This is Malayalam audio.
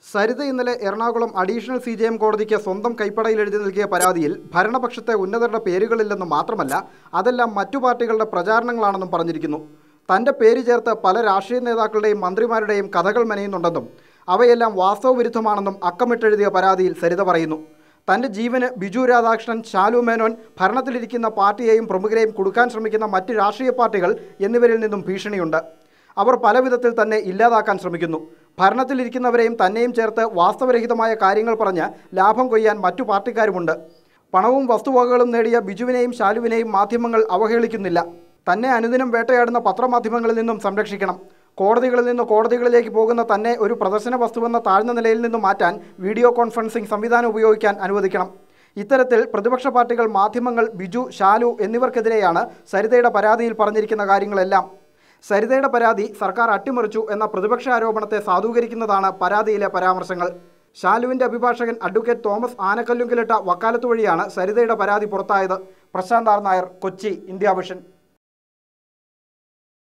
സരിത ഇന്നലെ Ernakulam additional C J M കോടതിക്ക് സ്വന്തം കൈപ്പടയിൽ എഴുതി നൽകിയ പരാതിയിൽ ഭരണപക്ഷത്തെ ഉന്നതരുടെ പേരുകളില്ലെന്ന് മാത്രമല്ല അതെല്ലാം മറ്റു പാർട്ടികളുടെ പ്രചാരണങ്ങളാണെന്നും പറഞ്ഞിരിക്കുന്നു തന്റെ പേര് ചേർത്ത് പല രാഷ്ട്രീയ നേതാക്കളുടെയും മന്ത്രിമാരുടെയും കഥകൾ മെനയുന്നുണ്ടെന്നും അവയെല്ലാം വാസ്തവവിരുദ്ധമാണെന്നും അക്കമിട്ടെഴുതിയ പരാതിയിൽ സരിത പറയുന്നു തന്റെ ജീവന് ബിജു രാധാകൃഷ്ണൻ ശാലു മേനോൻ ഭരണത്തിലിരിക്കുന്ന പാർട്ടിയെയും പ്രമുഖരെയും കൊടുക്കാൻ ശ്രമിക്കുന്ന മറ്റ് രാഷ്ട്രീയ പാർട്ടികൾ എന്നിവരിൽ നിന്നും ഭീഷണിയുണ്ട് അവർ പല വിധത്തിൽ തന്നെ ഇല്ലാതാക്കാൻ ശ്രമിക്കുന്നു ഭരണത്തിലിരിക്കുന്നവരെയും തന്നെയും ചേർത്ത് വാസ്തവരഹിതമായ കാര്യങ്ങൾ പറഞ്ഞ് ലാഭം കൊയ്യാൻ മറ്റു പാർട്ടിക്കാരുമുണ്ട് പണവും വസ്തുവകകളും നേടിയ ബിജുവിനെയും ശാലുവിനെയും മാധ്യമങ്ങൾ അവഹേളിക്കുന്നില്ല തന്നെ അനുദിനം വേട്ടയാടുന്ന പത്രമാധ്യമങ്ങളിൽ നിന്നും സംരക്ഷിക്കണം കോടതികളിൽ നിന്ന് കോടതികളിലേക്ക് പോകുന്ന തന്നെ ഒരു പ്രദർശന വസ്തുവെന്ന താഴ്ന്ന നിലയിൽ നിന്ന് മാറ്റാൻ വീഡിയോ കോൺഫറൻസിംഗ് സംവിധാനം ഉപയോഗിക്കാൻ അനുവദിക്കണം ഇത്തരത്തിൽ പ്രതിപക്ഷ പാർട്ടികൾ മാധ്യമങ്ങൾ ബിജു ശാലു എന്നിവർക്കെതിരെയാണ് സരിതയുടെ പരാതിയിൽ പറഞ്ഞിരിക്കുന്ന കാര്യങ്ങളെല്ലാം സരിതയുടെ പരാതി സർക്കാർ അട്ടിമറിച്ചു എന്ന പ്രതിപക്ഷ ആരോപണത്തെ സാധൂകരിക്കുന്നതാണ് പരാതിയിലെ പരാമർശങ്ങൾ ശാലുവിന്റെ അഭിഭാഷകൻ അഡ്വക്കേറ്റ് തോമസ് ആനക്കല്ലുങ്കിലിട്ട വക്കാലത്ത് വഴിയാണ് സരിതയുടെ പരാതി പുറത്തായത് Prashanth R Nair Kochi India vision